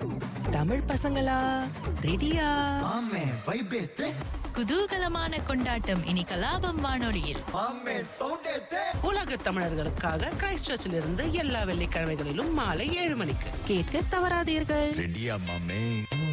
தமிழ் பசங்களா ரெடியா மாமே வைபேத்து குதூகலமான கொண்டாட்டம் இனி கலாபம் வானொலியில் மாமே சவுண்டேத்து உலக தமிழர்களுக்காக கிரைஸ்ட் சர்ச்சில் இருந்து எல்லா வெள்ளிக்கிழமைகளிலும் மாலை ஏழு மணிக்கு கேட்க தவறாதீர்கள் ரெடியா மாமே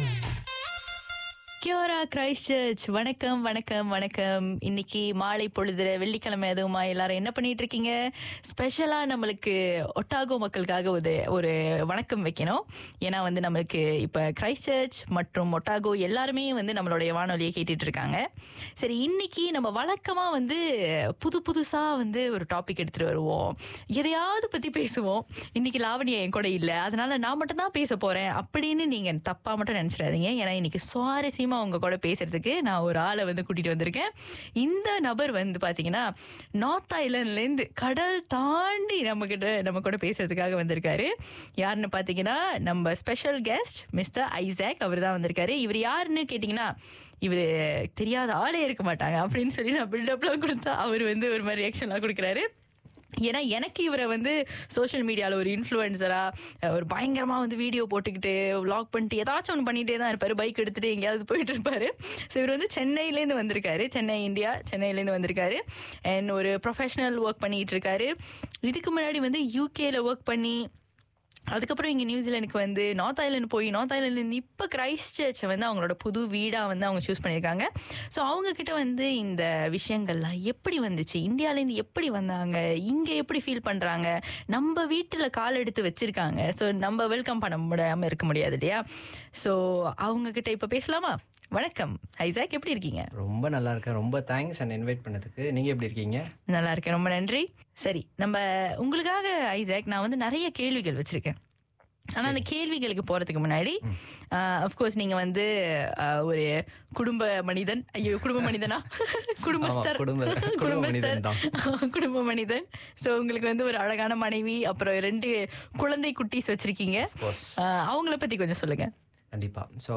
கியோரா கிரைஸ்ட் சர்ச் வணக்கம் வணக்கம் வணக்கம் இன்னைக்கு மாலை பொழுதுல வெள்ளிக்கிழமை எதுவுமா எல்லாரும் என்ன பண்ணிட்டு இருக்கீங்க ஸ்பெஷலா நம்மளுக்கு ஒட்டாகோ மக்களுக்காக ஒரு ஒரு வணக்கம் வைக்கணும் ஏன்னா வந்து நம்மளுக்கு இப்ப கிரைஸ்ட் சர்ச் மற்றும் ஒட்டாகோ எல்லாருமே வந்து நம்மளுடைய வானொலியை கேட்டுட்டு இருக்காங்க சரி இன்னைக்கு நம்ம வழக்கமா வந்து புது புதுசா வந்து ஒரு டாபிக் எடுத்துட்டு வருவோம் எதையாவது பத்தி பேசுவோம் இன்னைக்கு லாவணியா என் கூட இல்ல அதனால நான் மட்டும் தான் பேச போறேன் அப்படின்னு நீங்க தப்பா மட்டும் நினைச்சிடாதீங்க ஏன்னா இன்னைக்கு சுவாரஸ்யமா உங்க கூட பேசுறதுக்கு நான் ஒரு ஆளை வந்து கூட்டிட்டு வந்திருக்கேன் இந்த நபர் வந்து பாத்தீங்கன்னா நார்த் ஐலண்ட்ல இருந்து கடல் தாண்டி நம்ம கிட்ட நம்ம கூட பேசுறதுக்காக வந்திருக்காரு யாருன்னு பாத்தீங்கன்னா நம்ம ஸ்பெஷல் கெஸ்ட் மிஸ்டர் ஐசாக் அவர் தான் வந்திருக்காரு இவர் யாருன்னு கேட்டிங்கன்னா இவர் தெரியாத ஆளே இருக்க மாட்டாங்க அப்படின்னு சொல்லி நான் பில்டப்லாம் கொடுத்தா அவர் வந்து ஒரு மாதிரி ரியாக்ஷன்லாம் கொடுக்குறாரு ஏன்னா எனக்கு இவரை வந்து சோஷியல் மீடியாவில் ஒரு இன்ஃப்ளூயன்சராக ஒரு பயங்கரமாக வந்து வீடியோ போட்டுக்கிட்டு vlog பண்ணிட்டு ஏதாச்சும் ஒன்று பண்ணிகிட்டே தான் இருப்பார் பைக் எடுத்துகிட்டு எங்கேயாவது போயிட்டு இருப்பாரு ஸோ இவர் வந்து சென்னையிலேருந்து வந்திருக்காரு சென்னை இந்தியா சென்னையிலேருந்து வந்திருக்காரு அண்ட் ஒரு ப்ரொஃபஷனல் ஒர்க் பண்ணிகிட்டு இருக்காரு இதுக்கு முன்னாடி வந்து யூகேல ஒர்க் பண்ணி அதுக்கப்புறம் இங்கே நியூசிலாந்துக்கு வந்து நார்த் ஐலாந்து போய் நார்த் ஐலாண்ட்லேருந்து இப்போ கிரைஸ்ட் சர்ச்சை வந்து அவங்களோட புது வீடாக வந்து அவங்க சூஸ் பண்ணியிருக்காங்க ஸோ அவங்க கிட்ட வந்து இந்த விஷயங்கள்லாம் எப்படி வந்துச்சு இந்தியாவிலேருந்து எப்படி வந்தாங்க இங்கே எப்படி ஃபீல் பண்ணுறாங்க நம்ம வீட்டில் கால் எடுத்து வச்சிருக்காங்க ஸோ நம்ம வெல்கம் பண்ண முடியாமல் இருக்க முடியாது இல்லையா ஸோ அவங்க கிட்ட இப்போ பேசலாமா வணக்கம் ஐசாக் எப்படி இருக்கீங்க ரொம்ப நல்லா இருக்கேன் ரொம்ப தேங்க்ஸ் அண்ட் இன்வைட் பண்ணதுக்கு நீங்க எப்படி இருக்கீங்க நல்லா இருக்கேன் ரொம்ப நன்றி சரி நம்ம உங்களுக்காக ஐசாக் நான் வந்து நிறைய கேள்விகள் வச்சிருக்கேன் ஆனா அந்த கேள்விகளுக்கு போறதுக்கு முன்னாடி அஃப்கோர்ஸ் நீங்க வந்து ஆஹ், ஒரு குடும்ப மனிதன் ஐயோ குடும்ப மனிதனா குடும்பஸ்தர் ஆமா, குடும்ப- குடும்ப குடும்பஸ்தர் மனிதன் தான். குடும்ப மனிதன் ஸோ உங்களுக்கு வந்து ஒரு அழகான மனைவி அப்புறம் ரெண்டு குழந்தை குட்டீஸ் வச்சிருக்கீங்க course. ஆஹ், அவங்கள பத்தி கொஞ்சம் சொல்லுங்க கண்டிப்பா ஸோ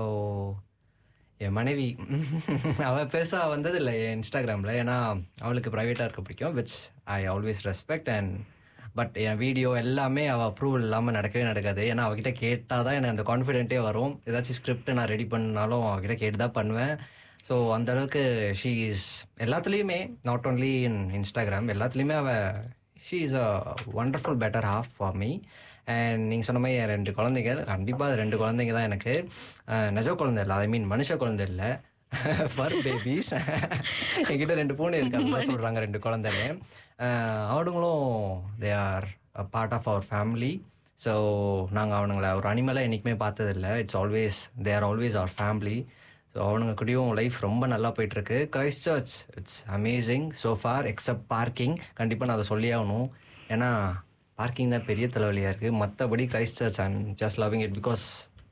என் மனைவி அவ பெருசா வந்தது இல்லை என் இன்ஸ்டாகிராமில் ஏன்னா அவளுக்கு ப்ரைவேட்டாக இருக்க பிடிக்கும் which I always respect and but என் வீடியோ எல்லாமே அவள் அப்ரூவல் இல்லாமல் நடக்கவே நடக்காது ஏன்னா அவகிட்ட கேட்டால் தான் எனக்கு அந்த கான்ஃபிடென்ட்டே வரும் ஏதாச்சும் ஸ்கிரிப்ட் நான் ரெடி பண்ணாலும் அவகிட்ட கேட்டு தான் பண்ணுவேன் ஸோ அந்த அளவுக்கு ஷீ இஸ் எல்லாத்துலேயுமே நாட் ஓன்லி இன் இன்ஸ்டாகிராம் எல்லாத்துலேயுமே அவள் she is a wonderful better half for me and நீங்கள் சொன்ன மாதிரி என் ரெண்டு குழந்தைங்க கண்டிப்பாக அது ரெண்டு குழந்தைங்க தான் எனக்கு அஹ், நிஜ குழந்தை இல்லை ஐ மீன் மனுஷ குழந்தை இல்லை ஃபர் பேபிஸ் என்கிட்ட ரெண்டு பூனை இருக்காங்க சொல்கிறாங்க ரெண்டு குழந்தைங்க அஹ், அவனுங்களும் they are part of our family so நாங்கள் அவனுங்களை ஒரு அனிமலாக என்றைக்குமே பார்த்ததில்ல it's always they are always our family so அவனுங்க கூடயும் லைஃப் ரொம்ப நல்லா போயிட்டுருக்கு Christchurch it's amazing so far except parking கண்டிப்பாக நான் அதை சொல்லி ஆகணும் ஏன்னா பார்க்கிங் தான் பெரிய தலைவலியாக இருக்குது மற்றபடி Christchurch I'm just loving it because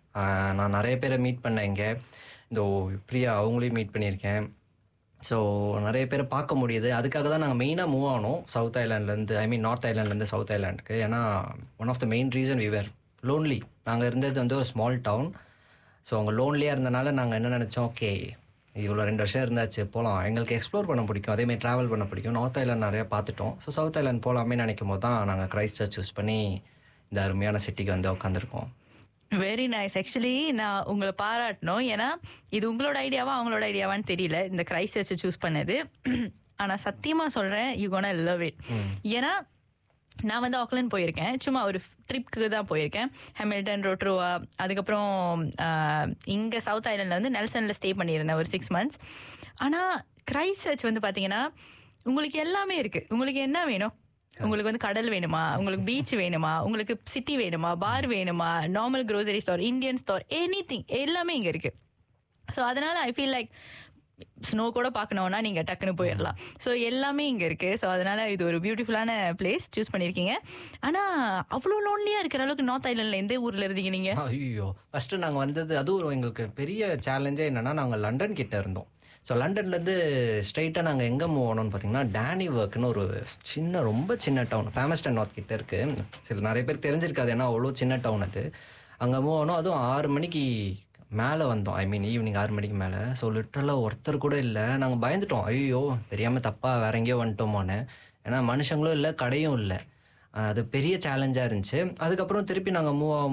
நான் நிறைய பேரை மீட் பண்ணேன் இங்கே இந்த பிரியா அவங்களையும் மீட் பண்ணியிருக்கேன் ஸோ நிறைய பேரை பார்க்க முடியுது அதுக்காக தான் நாங்கள் மெயினாக மூவ் ஆனோம் சவுத் ஐலாண்ட்லேருந்து ஐ மீன் நார்த் ஐலாண்ட்லேருந்து சவுத் ஐலாண்டுக்கு ஏன்னா one of the main reason we were lonely நாங்கள் இருந்தது வந்து ஒரு ஸ்மால் டவுன் ஸோ அவங்க லோன்லியாக இருந்தனால நாங்கள் என்ன நினச்சோம் ஓகே இவ்வளோ ரெண்டு வருஷம் இருந்தாச்சு போகலாம் எங்களுக்கு எக்ஸ்ப்ளோர் பண்ண பிடிக்கும் அதேமாதிரி ட்ராவல் பண்ண பிடிக்கும் நார்த் ஐலாண்ட் நிறையா பார்த்துட்டோம் ஸோ சவுத் ஐலாண்ட் போகலாமே நினைக்கும் போது தான் நாங்கள் கிரைஸ்ட் சர்ச் சூஸ் பண்ணி இந்த அருமையான சிட்டிக்கு வந்து உட்காந்துருக்கோம் வெரி நைஸ் ஆக்சுவலி நான் உங்களை பாராட்டணும் ஏன்னா இது உங்களோட ஐடியாவா அவங்களோட ஐடியாவான்னு தெரியல இந்த கிரைஸ்ட் சூஸ் பண்ணது ஆனா சத்தியமா சொல்றேன் யூ கோனா லவ் இட் ஏன்னா நான் வந்து ஆக்லாண்ட் போயிருக்கேன் சும்மா ஒரு ட்ரிப்க்கு தான் போயிருக்கேன் ஹெமில்டன் ரோட்ரோவா அதுக்கப்புறம் ஆஹ், இங்க சவுத் ஐலாண்டில் வந்து நெல்சனில் ஸ்டே பண்ணியிருந்தேன் ஒரு சிக்ஸ் மந்த்ஸ் ஆனால் கிரைஸ்ட் சர்ச் வந்து பார்த்தீங்கன்னா உங்களுக்கு எல்லாமே இருக்கு உங்களுக்கு என்ன வேணும் உங்களுக்கு வந்து கடல் வேணுமா உங்களுக்கு பீச் வேணுமா உங்களுக்கு சிட்டி வேணுமா பார் வேணுமா normal grocery store Indian store any எல்லாமே இங்கே இருக்கு ஸோ அதனால ஐ ஃபீல் லைக் ஸ்னோ கூட பார்க்கணுன்னா நீங்கள் டக்குன்னு போயிடலாம் ஸோ எல்லாமே இங்கே இருக்குது ஸோ அதனால இது ஒரு பியூட்டிஃபுல்லான பிளேஸ் சூஸ் பண்ணியிருக்கீங்க ஆனால் அவ்வளோ லோன்லியாக இருக்கிற அளவுக்கு நார்த் ஐலாண்டில் எந்த ஊரில் இருந்தீங்க நீங்கள் ஐயோ ஃபஸ்ட்டு நாங்கள் வந்தது அதுவும் எங்களுக்கு பெரிய சேலஞ்சே என்னன்னா நாங்கள் லண்டன் கிட்ட இருந்தோம் ஸோ லண்டன்லேருந்து ஸ்ட்ரைட்டாக நாங்கள் எங்கே மூவ் ஆனோம்னு பார்த்தீங்கன்னா டேனி ஒர்க்னு ஒரு சின்ன ரொம்ப சின்ன டவுன் ஃபேமஸ்டன் நார்த் கிட்ட இருக்குது சில நிறைய பேர் தெரிஞ்சிருக்காது ஏன்னா அவ்வளோ சின்ன டவுன் அது அங்கே மூவ் ஆனோம் அதுவும் ஆறு மணிக்கு மேலே வந்தோம் ஐ மீன் ஈவினிங் ஆறு மணிக்கு மேலே ஸோ லிட்டரலாக ஒருத்தர் கூட இல்லை நாங்கள் பயந்துட்டோம் ஐயோ தெரியாமல் தப்பாக வேற எங்கேயோ வந்துட்டோமோன்னு ஏன்னா மனுஷங்களும் இல்லை கடையும் இல்லை அது பெரிய சேலஞ்சாக இருந்துச்சு அதுக்கப்புறம் திருப்பி நாங்கள் மூவ்